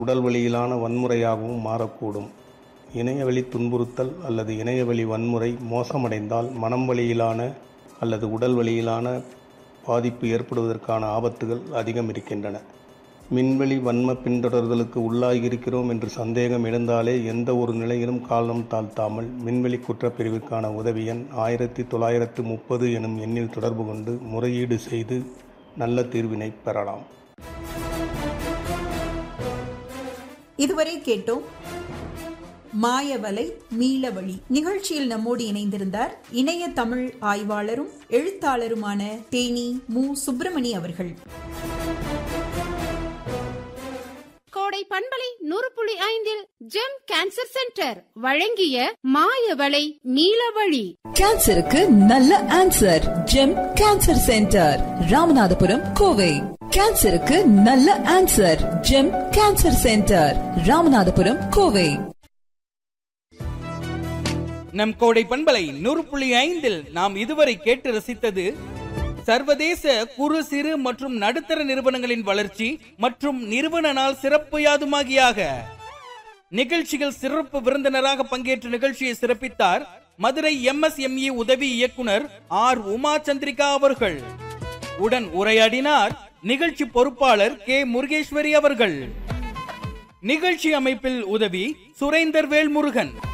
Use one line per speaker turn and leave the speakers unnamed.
உடல் வழியிலான வன்முறையாகவும் மாறக்கூடும் இணையவழி துன்புறுத்தல் அல்லது இணையவழி வன்முறை மோசமடைந்தால் மனம் வழியிலான அல்லது உடல் வழியிலான பாதிப்பு ஏற்படுவதற்கான ஆபத்துகள் அதிகம் இருக்கின்றன மின்வெளி வன்ம பின்தொடர்தலுக்கு உள்ளாகியிருக்கிறோம் என்று சந்தேகம் எழுந்தாலே எந்த ஒரு நிலையிலும் காலம் தாழ்த்தாமல் மின்வெளி குற்றப்பிரிவுக்கான உதவி எண் ஆயிரத்தி தொள்ளாயிரத்து முப்பது எனும் எண்ணில் தொடர்பு கொண்டு முறையீடு செய்து நல்ல தீர்வினை பெறலாம்
இதுவரை கேட்டோம் மாயவலை மீளவழி நிகழ்ச்சியில் நம்மோடு இணைந்திருந்தார் இணைய தமிழ் ஆய்வாளரும் எழுத்தாளருமான தேனி மு சுப்பிரமணி அவர்கள்
கோடை பண்பலை நூறு புள்ளி ஐந்தில் ஜெம் கேன்சர் சென்டர் வழங்கிய மாயவளை நீலவழி
கேன்சருக்கு நல்ல answer Gem cancer centre Ramanathapuram Kovai கேன்சருக்கு நல்ல answer Gem cancer centre Ramanathapuram Kovai
நம் கோடை பண்பலை நூறு புள்ளி ஐந்தில் நாம் இதுவரை கேட்டு ரசித்தது சர்வதேச குறு சிறு மற்றும் நடுத்தர நிறுவனங்களின் வளர்ச்சி மற்றும் நிறுவன நாள் சிறப்பு யாதுமாகியாக நிகழ்ச்சிகள் சிறப்பு விருந்தினராக பங்கேற்ற நிகழ்ச்சியை சிறப்பித்தார் மதுரை எம்எஸ்எம்இ உதவி இயக்குனர் ஆர் உமா சந்திரிகா அவர்கள் உடன் உரையாடினார் நிகழ்ச்சி பொறுப்பாளர் கே முருகேஸ்வரி அவர்கள் நிகழ்ச்சி அமைப்பில் உதவி சுரேந்தர் வேல்முருகன்